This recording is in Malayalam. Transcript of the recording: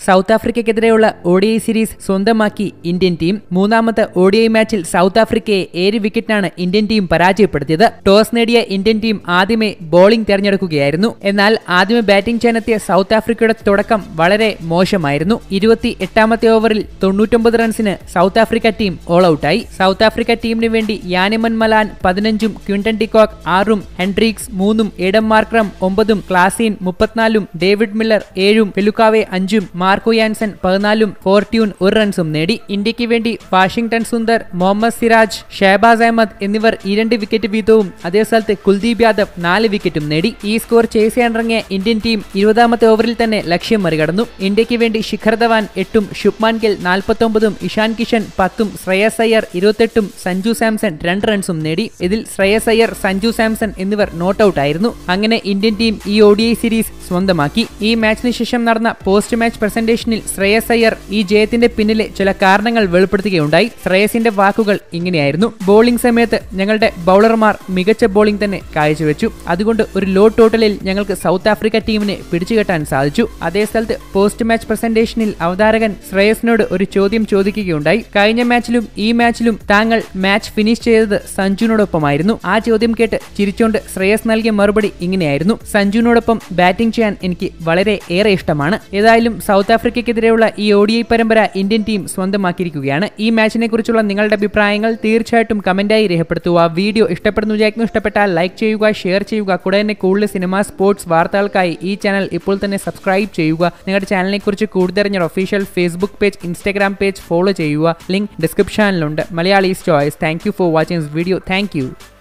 സൗത്ത് ആഫ്രിക്കയ്ക്കെതിരെയുള്ള ഒഡിഐ സീരീസ് സ്വന്തമാക്കി ഇന്ത്യൻ ടീം മൂന്നാമത്തെ ഒഡിഐ മാച്ചിൽ സൗത്ത് ആഫ്രിക്കയെ ഏഴ് വിക്കറ്റിനാണ് ഇന്ത്യൻ ടീം പരാജയപ്പെടുത്തിയത് ടോസ് നേടിയ ഇന്ത്യൻ ടീം ആദ്യമേ ബോളിംഗ് തെരഞ്ഞെടുക്കുകയായിരുന്നു എന്നാൽ ആദ്യമേ ബാറ്റിംഗ് ചെയ്യാനെത്തിയ സൗത്ത് ആഫ്രിക്കയുടെ തുടക്കം വളരെ മോശമായിരുന്നു ഇരുപത്തി എട്ടാമത്തെ ഓവറിൽ തൊണ്ണൂറ്റൊമ്പത് റൺസിന് സൗത്ത് ആഫ്രിക്ക ടീം ഓൾ ഔട്ടായി സൗത്ത് ആഫ്രിക്ക ടീമിന് വേണ്ടി യാനിമൻ മലാൻ പതിനഞ്ചും ക്വിന്റൻ ഡിക്കോക്ക് ആറും ഹെൻഡ്രീക്സ് മൂന്നും എഡം മാർക്രം ഒമ്പതും ക്ലാസീൻ മുപ്പത്തിനാലും ഡേവിഡ് മില്ലർ ഏഴും പെലുക്കാവെ അഞ്ചും മാർക്കോ യാൻസൺ പതിനാലും ഫോർട്യൂൺ ഒരു റൺസും നേടി ഇന്ത്യക്ക് വേണ്ടി വാഷിംഗ്ടൺ സുന്ദർ മുഹമ്മദ് സിറാജ് ഷഹബാസ് അഹമ്മദ് എന്നിവർ ഈ രണ്ട് വിക്കറ്റ് വീതവും അതേ സ്ഥലത്ത് കുൽദീപ് യാദവ് നാല് വിക്കറ്റും നേടി ഈ സ്കോർ ചേസ് ചെയ്യാനിറങ്ങിയ ഇന്ത്യൻ ടീം ഇരുപതാമത്തെ ഓവറിൽ തന്നെ ലക്ഷ്യം മറികടന്നു ഇന്ത്യക്ക് വേണ്ടി ശിഖർ ധവാൻ എട്ടും ശുഭ്മാൻ ഗിൽ നാൽപ്പത്തൊമ്പതും ഇഷാൻ കിഷൻ പത്തും ശ്രേയസ് അയ്യർ ഇരുപത്തെട്ടും സഞ്ജു സാംസൺ രണ്ട് റൺസും നേടി ഇതിൽ ശ്രേയസ് അയ്യർ സഞ്ജു സാംസൺ എന്നിവർ നോട്ട് ഔട്ട് ആയിരുന്നു അങ്ങനെ ഇന്ത്യൻ ടീം ഈ ഒഡിഐ സീരീസ് സ്വന്തമാക്കി ഈ മാച്ചിന് ശേഷം നടന്ന പോസ്റ്റ് മാച്ച് പ്രസന്റേഷനിൽ ശ്രേയസ് അയ്യർ ഈ ജയത്തിന്റെ പിന്നിലെ ചില കാരണങ്ങൾ വെളിപ്പെടുത്തുകയുണ്ടായി ശ്രേയസിന്റെ വാക്കുകൾ ഇങ്ങനെയായിരുന്നു ബോളിംഗ് സമയത്ത് ഞങ്ങളുടെ ബൗളർമാർ മികച്ച ബോളിംഗ് തന്നെ കാഴ്ചവെച്ചു അതുകൊണ്ട് ഒരു ലോ ടോട്ടലിൽ ഞങ്ങൾക്ക് സൗത്ത് ആഫ്രിക്ക ടീമിനെ പിടിച്ചുകെട്ടാൻ സാധിച്ചു അതേ സ്ഥലത്ത് പോസ്റ്റ് മാച്ച് പ്രസന്റേഷനിൽ അവതാരകൻ ശ്രേയസിനോട് ഒരു ചോദ്യം ചോദിക്കുകയുണ്ടായി കഴിഞ്ഞ മാച്ചിലും ഈ മാച്ചിലും താങ്കൾ മാച്ച് ഫിനിഷ് ചെയ്തത് സഞ്ജുവിനോടൊപ്പമായിരുന്നു ആ ചോദ്യം കേട്ട് ചിരിച്ചോണ്ട് ശ്രേയസ് നൽകിയ മറുപടി ഇങ്ങനെയായിരുന്നു സഞ്ജുവിനോടൊപ്പം ബാറ്റിംഗ് ചെയ്യാൻ എനിക്ക് വളരെ ഏറെ ഇഷ്ടമാണ് ഏതായാലും സൗത്ത് ആഫ്രിക്കയ്ക്കെതിരെയുള്ള ഈ ഒഡിഐ പരമ്പര ഇന്ത്യൻ ടീം സ്വന്തമാക്കിയിരിക്കുകയാണ് ഈ മാച്ചിനെ കുറിച്ചുള്ള നിങ്ങളുടെ അഭിപ്രായങ്ങൾ തീർച്ചയായിട്ടും കമന്റായി രേഖപ്പെടുത്തുക വീഡിയോ ഇഷ്ടപ്പെടുന്നു വിചാരിക്കുന്നു ഇഷ്ടപ്പെട്ടാൽ ലൈക്ക് ചെയ്യുക ഷെയർ ചെയ്യുക കൂടെ തന്നെ കൂടുതൽ സിനിമ സ്പോർട്സ് വാർത്തകൾക്കായി ഈ ചാനൽ ഇപ്പോൾ തന്നെ സബ്സ്ക്രൈബ് ചെയ്യുക നിങ്ങളുടെ ചാനലിനെ കുറിച്ച് കൂടുതൽ official Facebook page Instagram page follow ചെയ്യുക ലിങ്ക് ഡിസ്ക്രിപ്ഷനിലുണ്ട് Malayalees choice thank you for watching this video thank U